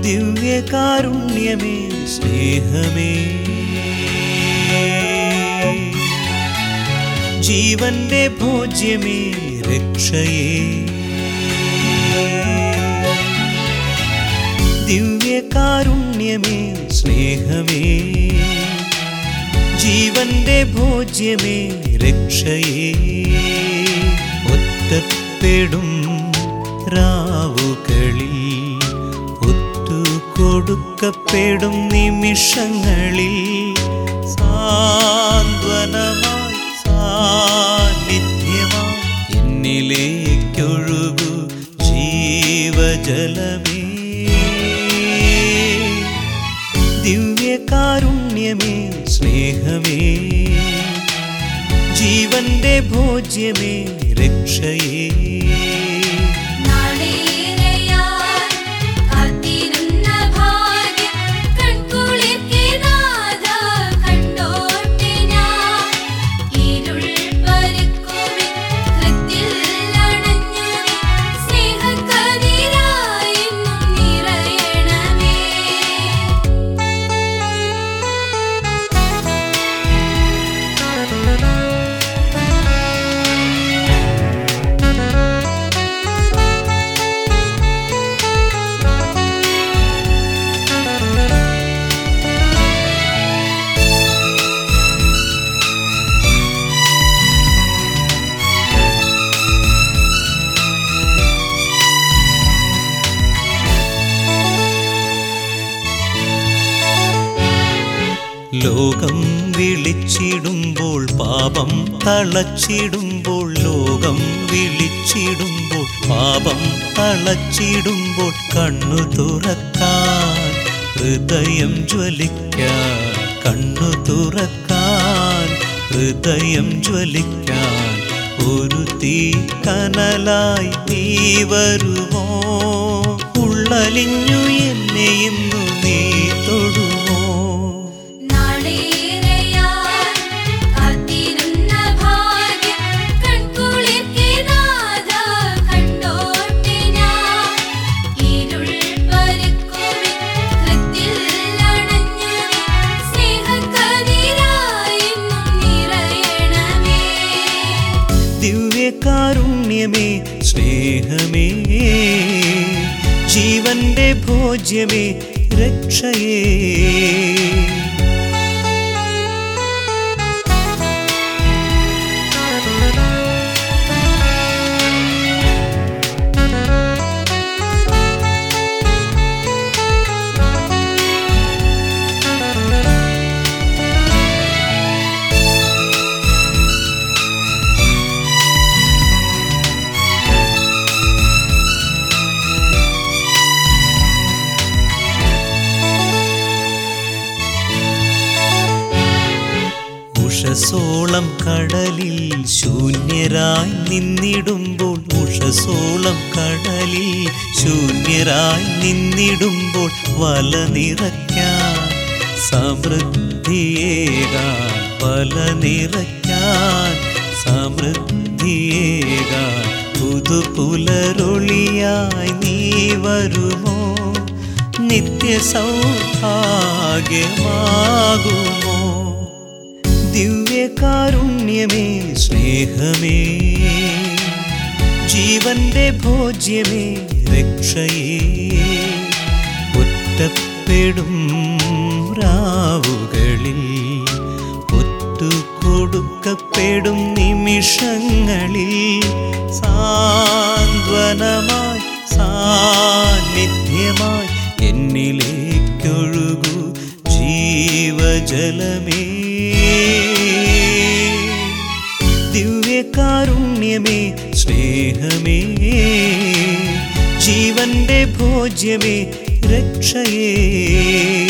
ദിവ്യകാരുണ്യമേ സ്നേഹമേ ജീവന്റെ ഭോജ്യമേ രക്ഷയേ ദിവ്യകാരുണ്യമേ സ്നേഹമേ ജീവന്റെ ഭോജ്യമേ രക്ഷയേ ഒറ്റപ്പെടും രാവുകളിൽ ഒത്തുകൊടുക്കപ്പെടും നിമിഷങ്ങളിൽ സാന്ത്വനമായി സാന്നിധ്യമായി എന്നിലേക്കൊഴുകു ജീവജലമേ ദിവ്യകാരുണ്യമേ സ്നേഹമേ ജീവന്റെ ഭോജ്യമേ രക്ഷയേ നാളേറെയായി കാത്തിരുന്ന ഭാഗ്യം കൺകുളിർക്കെ നാഥാ കണ്ടോട്ടെ ഞാൻ. ഇരുൾ പരക്കുമെ ഹൃത്തിൽ അണഞ്ഞു നീ സ്നേഹക്കതിരായി എന്നും നിറയണമേ ലോകം വിളിച്ചിടുമ്പോൾ പാപം തളച്ചിടുമ്പോൾ ലോകം വിളിച്ചിടുമ്പോൾ പാപം തളച്ചിടുമ്പോൾ കണ്ണു തുറക്കാൻ ഹൃദയം ജ്വലിക്കാൻ കണ്ണു തുറക്കാൻ ഹൃദയം ജ്വലിക്കാൻ ഒരു തീ കനലായി നീ വരുമോ ഉള്ളലിഞ്ഞു എന്നെ ഇന്നു നീ തൊടുമോ നാളേറെയായി കാത്തിരുന്ന ഭാഗ്യം കൺകുളിർക്കെ നാഥാ കണ്ടോട്ടെ ഞാൻ. ഇരുൾ പരക്കുമെ ഹൃത്തിൽ അണഞ്ഞു നീ സ്നേഹക്കതിരായി എന്നും നിറയണമേ ദിവ്യകാരുണ്യമേ സ്നേഹമേ ജീവന്റെ ഭോജ്യമേ രക്ഷയേ ഉഷസോളം കടലിൽ ശൂന്യരായി നിന്നിടുമ്പോൾ ഉഷസോളം കടലിൽ ശൂന്യരായി നിന്നിടുമ്പോൾ വല നിറയ്ക്കാൻ സമൃദ്ധിയേകാൻ വല നിറയ്ക്കാൻ സമൃദ്ധിയേകാൻ പുതുപുലരൊളിയായി നീ വരുമോ നിത്യസൗഭാഗ്യമാകുമോ ദിവ്യകാരുണ്യമേ സ്നേഹമേ ജീവന്റെ ഭോജ്യമേ രക്ഷയേ ഒറ്റപ്പെടും രാവുകളിൽ ഒറ്റുകൊടുക്കപ്പെടും നിമിഷങ്ങളിൽ സാന്ത്വനമായി സാന്നിധ്യമായി എന്നിലേക്കൊഴുകൂ ജീവജലമേ ദിവ്യകാരുണ്യമേ സ്നേഹമേ ജീവന്റെ ഭോജ്യമേ രക്ഷയേ